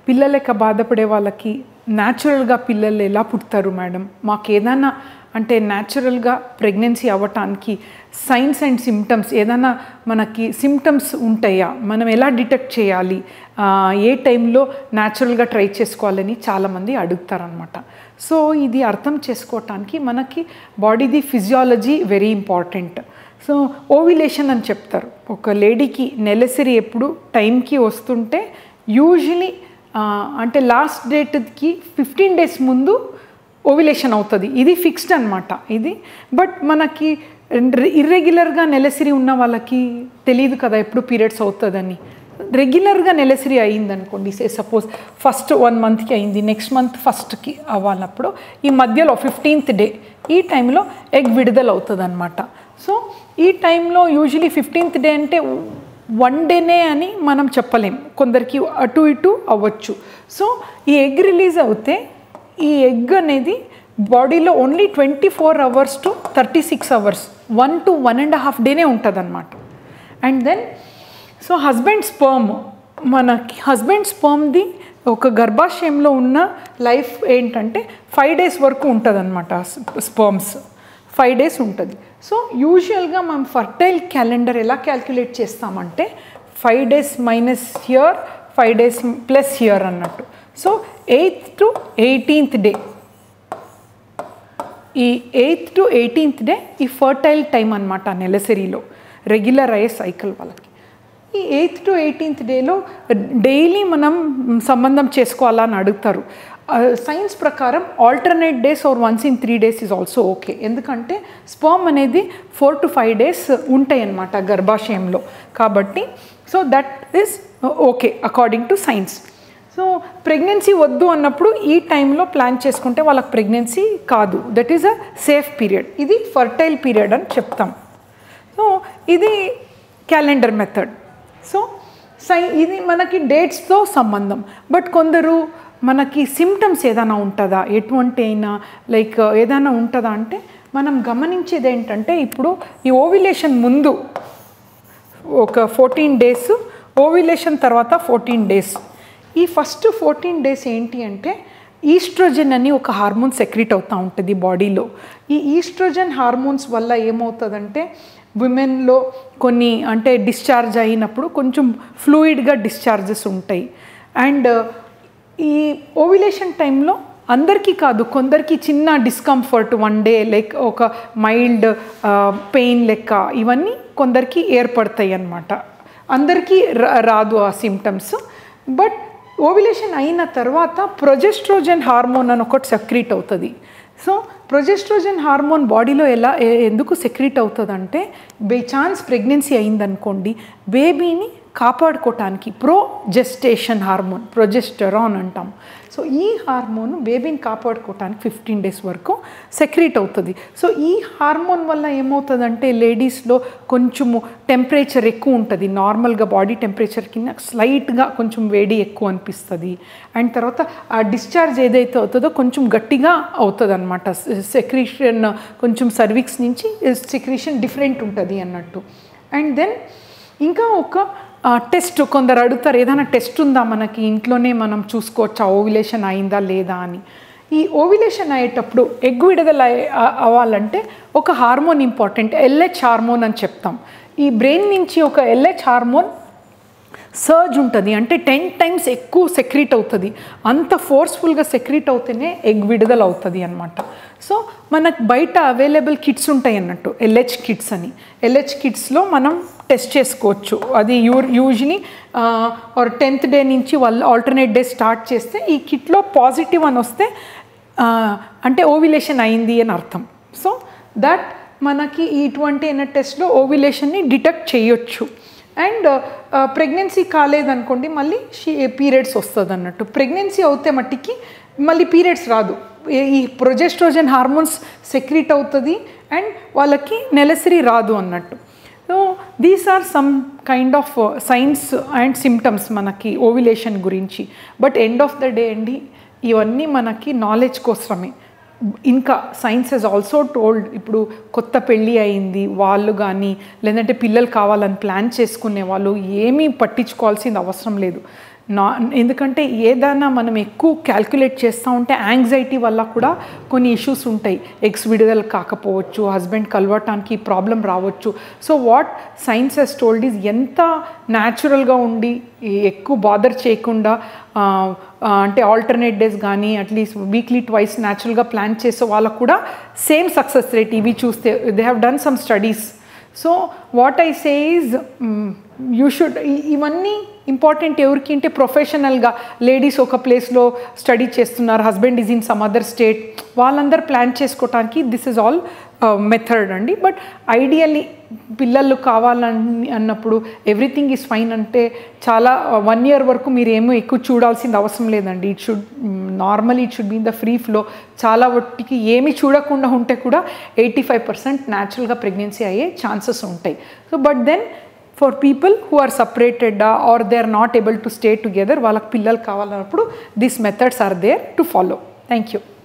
పిల్లలక బాధపడే వాళ్ళకి న్యాచురల్గా పిల్లలు ఎలా పుడతారు మేడం మాకు ఏదైనా అంటే న్యాచురల్గా ప్రెగ్నెన్సీ అవ్వటానికి సైన్స్ అండ్ సిమ్టమ్స్ ఏదైనా మనకి సిమ్టమ్స్ ఉంటాయా మనం ఎలా డిటెక్ట్ చేయాలి ఆ, ఏ టైంలో న్యాచురల్గా ట్రై చేసుకోవాలని చాలామంది అడుగుతారనమాట సో ఇది అర్థం చేసుకోవటానికి మనకి బాడీది physiology very important so ovulation అని చెప్తారు ఒక లేడీకి నెలసరి ఎప్పుడు టైంకి వస్తుంటే యూజువలీ అంటే లాస్ట్ డేట్కి ఫిఫ్టీన్ డేస్ ముందు ఓవిలేషన్ అవుతుంది ఇది ఫిక్స్డ్ అనమాట ఇది బట్ మనకి ఇర్రెగ్యులర్గా నెలసిరి ఉన్న వాళ్ళకి తెలియదు కదా ఎప్పుడు పీరియడ్స్ అవుతుందని రెగ్యులర్గా నెలసరి అయింది అనుకోండి సే సపోజ్ ఫస్ట్ వన్ మంత్కి అయింది నెక్స్ట్ మంత్ ఫస్ట్కి అవ్వాలప్పుడు ఈ మధ్యలో ఫిఫ్టీన్త్ డే ఈ టైంలో ఎగ్ విడుదల అవుతుంది అనమాట సో ఈ టైంలో యూజువలీ ఫిఫ్టీన్త్ డే అంటే వన్ డేనే అని మనం చెప్పలేం కొందరికి అటు ఇటు అవ్వచ్చు సో ఈ ఎగ్ రిలీజ్ అవుతే ఈ ఎగ్ అనేది బాడీలో only twenty four hours to thirty six hours one to one and half డేనే ఉంటుంది అనమాట and then so husband sperm మనకి హస్బెండ్ స్పర్మ్ది ఒక గర్భాశయంలో ఉన్న లైఫ్ ఏంటంటే ఫైవ్ డేస్ వరకు ఉంటుంది అనమాట స్పర్మ్స్ ఫైవ్ డేస్ ఉంటుంది సో యూజువల్గా మనం ఫర్టైల్ క్యాలెండర్ ఎలా క్యాల్కులేట్ చేస్తామంటే five days minus here five days plus here అన్నట్టు so eighth to eighteenth day ఈ ఎయిత్ టు ఎయిటీన్త్ డే ఈ ఫర్టైల్ టైం అనమాట నెలసరిలో రెగ్యులర్ అయ్యే సైకిల్ వాళ్ళకి ఈ ఎయిత్ టు ఎయిటీన్త్ డేలో డైలీ మనం సంబంధం చేసుకోవాలా అని అడుగుతారు సైన్స్ ప్రకారం alternate days or once in three days is also okay ఎందుకంటే స్పర్మ్ అనేది ఫోర్ టు ఫైవ్ డేస్ ఉంటాయి అన్నమాట గర్భాశయంలో కాబట్టి so that is okay according to science so pregnancy వద్దు అన్నప్పుడు ఈ టైంలో ప్లాన్ చేసుకుంటే వాళ్ళకి ప్రెగ్నెన్సీ కాదు that is a safe period ఇది ఫర్టైల్ పీరియడ్ అని చెప్తాం సో ఇది క్యాలెండర్ మెథడ్ సో సై ఇది మనకి డేట్స్తో సంబంధం బట్ కొందరు మనకి సిమ్టమ్స్ ఏదైనా ఉంటుందా ఎటువంటి అయినా లైక్ ఏదైనా ఉంటుందా అంటే మనం గమనించేది ఏంటంటే ఇప్పుడు ఈ ఓవిలేషన్ ముందు ఒక ఫోర్టీన్ డేస్ ఓవిలేషన్ తర్వాత ఫోర్టీన్ డేస్ ఈ ఫస్ట్ ఫోర్టీన్ డేస్ ఏంటి అంటే ఈస్ట్రోజన్ అని ఒక హార్మోన్ సెక్రెట్ అవుతూ ఉంటుంది బాడీలో ఈ ఈస్ట్రోజన్ హార్మోన్స్ వల్ల ఏమవుతుందంటే విమెన్లో కొన్ని అంటే డిశ్చార్జ్ అయినప్పుడు కొంచెం ఫ్లూయిడ్గా డిశ్చార్జెస్ ఉంటాయి అండ్ ఈ ఓవిలేషన్ టైంలో అందరికీ కాదు కొందరికి చిన్న డిస్కంఫర్ట్ వన్ డే లైక్ ఒక మైల్డ్ పెయిన్ లెక్క ఇవన్నీ కొందరికి ఏర్పడతాయి అన్నమాట అందరికీ రా- రాదు ఆ సిమ్టమ్స్ బట్ ఓవిలేషన్ అయిన తర్వాత ప్రొజెస్ట్రోజన్ హార్మోన్ అని ఒకటి సెక్రీట్ అవుతుంది సో ప్రొజెస్ట్రోజన్ హార్మోన్ బాడీలో ఎలా ఎ- ఎందుకు సెక్రీట్ అవుతుందంటే బై ఛాన్స్ ప్రెగ్నెన్సీ అయిందనుకోండి బేబీని కాపాడుకోవటానికి ప్రోజెస్టేషన్ హార్మోన్ ప్రొజెస్టరాన్ అంటాం సో ఈ హార్మోన్ బేబీని కాపాడుకోవటానికి ఫిఫ్టీన్ డేస్ వరకు సెక్రీట్ అవుతుంది సో ఈ హార్మోన్ వల్ల ఏమవుతుందంటే లేడీస్లో కొంచెము టెంపరేచర్ ఎక్కువ ఉంటుంది నార్మల్గా బాడీ టెంపరేచర్ కింద స్లైట్గా కొంచెం వేడి ఎక్కువ అనిపిస్తుంది అండ్ తర్వాత ఆ డిశ్చార్జ్ ఏదైతే అవుతుందో కొంచెం గట్టిగా అవుతుంది అనమాట సెక్రీషన్ కొంచెం సర్విక్స్ నుంచి సెక్రీషన్ డిఫరెంట్ ఉంటుంది అన్నట్టు అండ్ దెన్ ఇంకా ఒక టెస్ట్ కొందరు అడుగుతారు ఏదైనా టెస్ట్ ఉందా మనకి ఇంట్లోనే మనం చూసుకోవచ్చా ఓవిలేషన్ అయిందా లేదా అని ఈ ఓవిలేషన్ అయ్యేటప్పుడు ఎగ్ విడుదల అయ్యే- అ- అవ్వాలంటే ఒక హార్మోన్ ఇంపార్టెంట్ ఎల్హెచ్ హార్మోన్ అని చెప్తాం ఈ బ్రెయిన్ నుంచి ఒక ఎల్హెచ్ హార్మోన్ సర్జ్ ఉంటుంది అంటే టెన్ టైమ్స్ ఎక్కువ సెక్రీట్ అవుతుంది అంత ఫోర్స్ఫుల్గా సెక్రీట్ అవుతేనే ఎగ్ విడుదల అవుతుంది అనమాట సో మనకు బయట అవైలబుల్ కిట్స్ ఉంటాయి అన్నట్టు ఎల్హెచ్ కిట్స్ అని ఎల్హెచ్ కిట్స్లో మనం టెస్ట్ చేసుకోవచ్చు అది you usually or tenth day నుంచి వాళ్ళు ఆల్టర్నేట్ డే స్టార్ట్ చేస్తే ఈ కిట్లో పాజిటివ్ అని వస్తే ఆ, అంటే ఓవిలేషన్ అయింది అని అర్థం సో దట్ మనకి ఇటువంటి అయిన టెస్ట్లో ఓవిలేషన్ని డిటెక్ట్ చేయొచ్చు అండ్ ప్రెగ్నెన్సీ కాలేదనుకోండి మళ్ళీ పీరియడ్స్ వస్తుంది అన్నట్టు ప్రెగ్నెన్సీ అవుతే మట్టికి మళ్ళీ పీరియడ్స్ రాదు ఈ- ఈ ప్రొజెస్ట్రోజన్ హార్మోన్స్ సెక్రీట్ అవుతుంది అండ్ వాళ్ళకి నెలసరి రాదు అన్నట్టు so these are some kind of science and symptoms మనకి ఓవిలేషన్ గురించి but end of the day అండి ఇవన్నీ మనకి నాలెడ్జ్ కోసమే ఇంకా సైన్స్ హెస్ ఆల్సో టోల్డ్ ఇప్పుడు కొత్త పెళ్ళి అయింది వాళ్ళు కానీ లేదంటే పిల్లలు కావాలని ప్లాన్ చేసుకునే వాళ్ళు ఏమీ పట్టించుకోవాల్సిన అవసరం లేదు నా ఎందుకంటే ఏదైనా మనం ఎక్కువ క్యాల్కులేట్ చేస్తూ ఉంటే యాంగ్జైటీ వల్ల కూడా కొన్ని ఇష్యూస్ ఉంటాయి ఎగ్స్ విడుదల కాకపోవచ్చు హస్బెండ్ కలవటానికి ప్రాబ్లం రావచ్చు so what science he's told is ఎంత న్యాచురల్గా ఉండి ఎక్కువ బాదర్ చేయకుండా ఆ, ఆ, అంటే ఆల్టర్నేట్ డేస్ కానీ అట్లీస్ట్ వీక్లీ ట్వైస్ న్యాచురల్గా ప్లాన్ చేసే వాళ్ళకు కూడా సేమ్ సక్సెస్ రేట్ ఇవి చూస్తే they have done some studies so what I say is you should ఇవన్నీ ఇంపార్టెంట్ ఎవరికి అంటే ప్రొఫెషనల్గా లేడీస్ ఒక ప్లేస్లో స్టడీ చేస్తున్నారు husband is in some other state వాళ్ళందరూ ప్లాన్ చేసుకోవటానికి దిస్ ఇస్ ఆల్ మెథడ్ అండి బట్ ఐడియల్లీ పిల్లలు కావాలని అన్నప్పుడు ఎవ్రీథింగ్ ఈజ్ ఫైన్ అంటే చాలా వన్ ఇయర్ వరకు మీరు ఏమో ఎక్కువ చూడాల్సింది అవసరం లేదండి it should normally it should be in the free flow చాలా వాటికి ఏమి చూడకుండా ఉంటే కూడా ఎయిటీ ఫైవ్ పర్సెంట్ న్యాచురల్గా ప్రెగ్నెన్సీ అయ్యే ఛాన్సెస్ ఉంటాయి so but then for people who are separated or they are not able to stay together వాళ్ళకి పిల్లలు కావాలన్నప్పుడు these methods are there to follow thank you